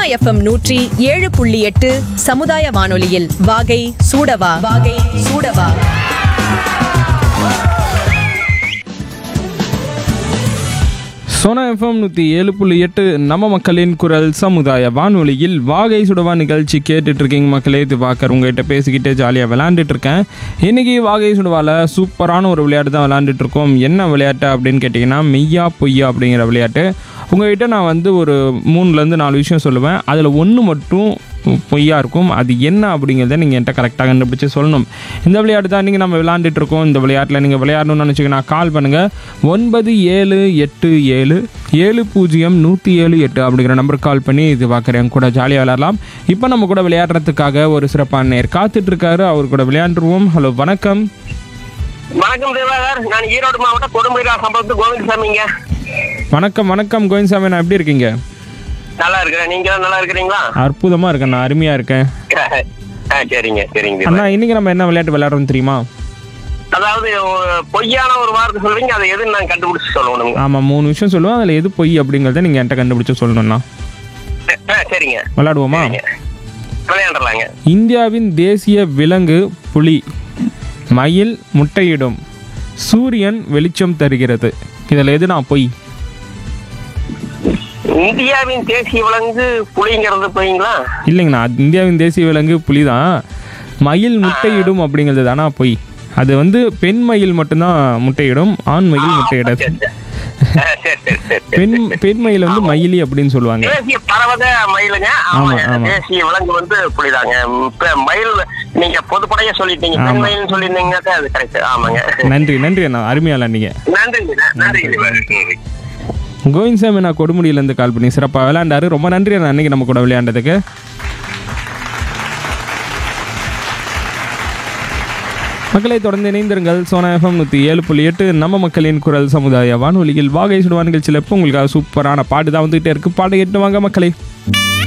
FM நூற்றி ஏழு புள்ளி எட்டு சமுதாய வானொலியில் வாகை சூடவா வாகை சூடவா சோனா எஃப்எம் நூற்றி ஏழு புள்ளி எட்டு நம்ம மக்களின் குரல் சமுதாய வானொலியில் வாகை சுடவா நிகழ்ச்சி கேட்டுட்டு இருக்கீங்க மக்களே இது பார்க்குற உங்ககிட்ட பேசிக்கிட்டே ஜாலியாக விளையாண்டுட்டு இருக்கேன் இன்னைக்கு வாகை சுடவால சூப்பரான ஒரு விளையாட்டு தான் விளையாண்டுட்டு இருக்கோம் என்ன விளையாட்டு அப்படின்னு கேட்டிங்கன்னா மெய்யா பொய்யா அப்படிங்கிற விளையாட்டு உங்ககிட்ட நான் வந்து ஒரு மூணுலேருந்து நாலு விஷயம் சொல்லுவேன் அதில் ஒன்று மட்டும் பொய்யா இருக்கும் அது என்ன அப்படிங்கிறத நீங்கள் என்கிட்ட கரெக்டாக கண்டுபிடிச்சு சொல்லணும் இந்த விளையாட்டு தான் நீங்கள் நம்ம விளையாண்டுட்டு இருக்கோம் இந்த விளையாட்டில் நீங்கள் விளையாடணும்னு நினச்சிங்கன்னா கால் பண்ணுங்கள் ஒன்பது ஏழு எட்டு ஏழு ஏழு பூஜ்ஜியம் நூற்றி ஏழு எட்டு அப்படிங்கிற நம்பருக்கு கால் பண்ணி இது பார்க்குறேன் கூட ஜாலியாக விளையாடலாம் இப்போ நம்ம கூட விளையாடுறதுக்காக ஒரு சிறப்பான நேர் காத்துட்டு இருக்காரு அவர் கூட விளையாண்டுருவோம் ஹலோ வணக்கம் வணக்கம் தேவாகர் நான் ஈரோடு மாவட்டம் கொடுமுடிரா சம்பளத்து கோவிந்தசாமிங்க வணக்கம் வணக்கம் கோவிந்த் சாமி நான் எப்படி இருக்கீங்க நல்லா இருக்கிறேன் நீங்க நல்லா இருக்கிறீங்களா அற்புதமாக இருக்கேன் நான் அருமையாக இருக்கேன் ஆ, சரிங்க சரிங்க தேவா. அண்ணா இன்னைக்கு நம்ம என்ன விளையாட்டு விளையாடுறோம் தெரியுமா அதாவது ஒரு பொய்யான ஒரு வார்த்தை சொல்றீங்க அதை எதுன்னு நான் கண்டுபிடிச்சு சொல்லணும் ஆமாம் மூணு விஷயம் சொல்லுவேன் அதில் எது பொய் அப்படிங்கிறத நீங்கள் என்கிட்ட கண்டுபிடிச்சு சொல்லணும்ண்ணா ஆ, சரிங்க விளையாடுவோமா விளையாடலாங்க இந்தியாவின் தேசிய விலங்கு புலி மயில் முட்டையிடும் சூரியன் வெளிச்சம் தருகிறது இதில் எது நான் பொய் இந்தியாவின் தேசிய விலங்கு புலிங்கிறது போய்ங்களா இல்லைங்கண்ணா அது இந்தியாவின் தேசிய விலங்கு புலி தான் மயில் முட்டையிடும் அப்படிங்கிறது தானா பொய் அது வந்து பெண் மயில் மட்டும்தான் முட்டையிடும் ஆண் மயில் முட்டையிடாது ஆ, சரி சரி சரி சரி. பெண் பெண் மயில் வந்து மயிலி அப்படின்னு சொல்லுவாங்க தேசிய பறவத மயிலுங்க ஆமா, ஆமாங்க ஆமா. தேசிய விலங்கு வந்து புலிதாங்க இப்ப மயில் நீங்க பொதுப்படையா சொல்லிட்டீங்க பெண் ஆமா. மயில்னு சொல்லியிருந்தீங்க அது கரெக்ட் ஆமாங்க நன்றி நன்றி அண்ணா அருமையால நீங்கள் நன்றிங்க நன்றி கோவிந்த் சாமி நான் கொடுமுடியிலேருந்து கால் பண்ணி சிறப்பாக விளையாண்டாரு ரொம்ப நன்றி அண்ணா அன்னைக்கு நம்ம கூட விளையாண்டதுக்கு மக்களை தொடர்ந்து இணைந்திருங்கள் சோனா எஃப்எம் நூற்றி ஏழு புள்ளி எட்டு நம்ம மக்களின் குரல் சமுதாய வானொலியில் வாகை சுடுவா நிகழ்ச்சியில் இப்போ உங்களுக்காக சூப்பரான பாட்டு தான் வந்துகிட்டே இருக்கு பாட்டு கேட்டு வாங்க மக்களே